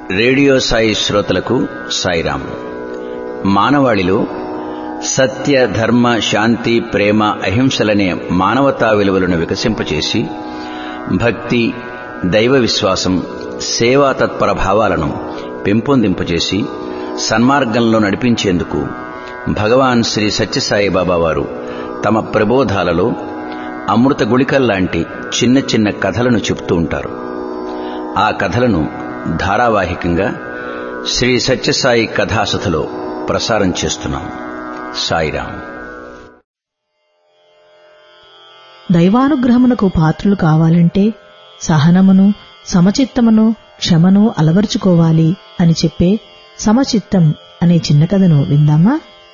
radio Sai శ్రోతలకు సాయిరాం మానవాళిలో సత్య ధర్మ శాంతి ప్రేమ అహింసలనే మానవతా విలువలను వికసింపచేసి భక్తి దైవ విశ్వాసం సేవా తత్పర భావాలను పెంపొందింపచేసి సన్మార్గంలో నడిపించేందుకు భగవాన్ శ్రీ సత్యసాయి బాబా వారు తమ ప్రబోధాలలో అమృత గుళికల్లాంటి చిన్న చిన్న కథలను చెబుతూ ఉంటారు ఆ కథలను ధారావాహికంగా శ్రీ సత్యసాయి కథాసథలో ప్రసారం చేస్తున్నాం సాయిరాం దైవానుగ్రహమునకు పాత్రులు కావాలంటే సహనమును సమచిత్తమును క్షమను అలవర్చుకోవాలి అని చెప్పే సమచిత్తం అనే చిన్న కథను విందామా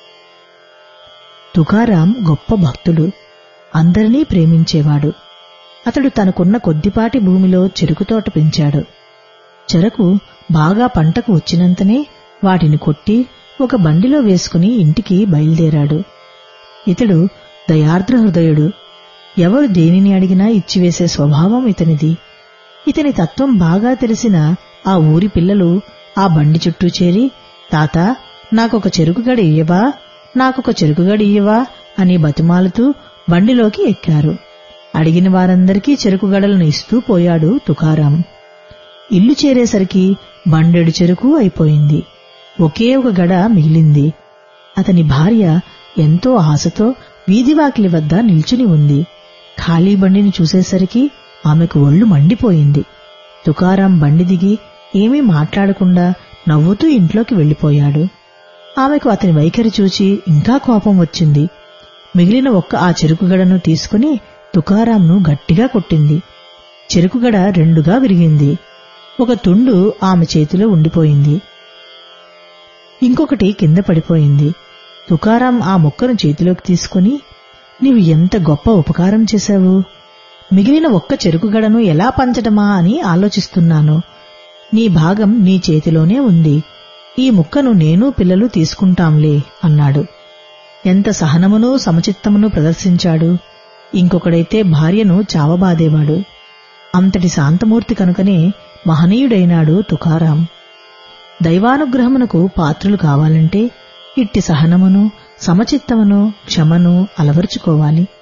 తుకారాం గొప్ప భక్తుడు అందరినీ ప్రేమించేవాడు అతడు తనకున్న కొద్దిపాటి భూమిలో చెరుకు తోట పెంచాడు చెరకు బాగా పంటకు వచ్చినంతనే వాటిని కొట్టి ఒక బండిలో వేసుకుని ఇంటికి బయలుదేరాడు ఇతడు దయార్ద్ర హృదయుడు ఎవరు దేనిని అడిగినా ఇచ్చివేసే స్వభావం ఇతనిది ఇతని తత్వం బాగా తెలిసిన ఆ ఊరి పిల్లలు ఆ బండి చుట్టూ చేరి తాత నాకొక చెరుకుగడ ఇయ్యవా నాకొక చెరుకుగడ ఇయ్యవా అని బతిమాలుతూ బండిలోకి ఎక్కారు అడిగిన వారందరికీ చెరుకుగడలను ఇస్తూ పోయాడు తుకారాం ఇల్లు చేరేసరికి బండెడు చెరుకు అయిపోయింది ఒకే ఒక గడ మిగిలింది అతని భార్య ఎంతో ఆశతో వీధివాకిలి వద్ద నిల్చుని ఉంది ఖాళీ బండిని చూసేసరికి ఆమెకు ఒళ్ళు మండిపోయింది తుకారాం బండి దిగి ఏమీ మాట్లాడకుండా నవ్వుతూ ఇంట్లోకి వెళ్లిపోయాడు ఆమెకు అతని వైఖరి చూచి ఇంకా కోపం వచ్చింది మిగిలిన ఒక్క ఆ చెరుకుగడను తీసుకుని తుకారాంను గట్టిగా కొట్టింది చెరుకుగడ రెండుగా విరిగింది ఒక తుండు ఆమె చేతిలో ఉండిపోయింది ఇంకొకటి కింద పడిపోయింది తుకారాం ఆ ముక్కను చేతిలోకి తీసుకుని నీవు ఎంత గొప్ప ఉపకారం చేశావు మిగిలిన ఒక్క చెరుకుగడను ఎలా పంచటమా అని ఆలోచిస్తున్నాను నీ భాగం నీ చేతిలోనే ఉంది ఈ ముక్కను నేను పిల్లలు తీసుకుంటాంలే అన్నాడు ఎంత సహనమును సమచిత్తమును ప్రదర్శించాడు ఇంకొకడైతే భార్యను చావబాదేవాడు అంతటి శాంతమూర్తి కనుకనే మహనీయుడైనాడు తుకారాం దైవానుగ్రహమునకు పాత్రులు కావాలంటే ఇట్టి సహనమును సమచిత్తమును క్షమను అలవరుచుకోవాలి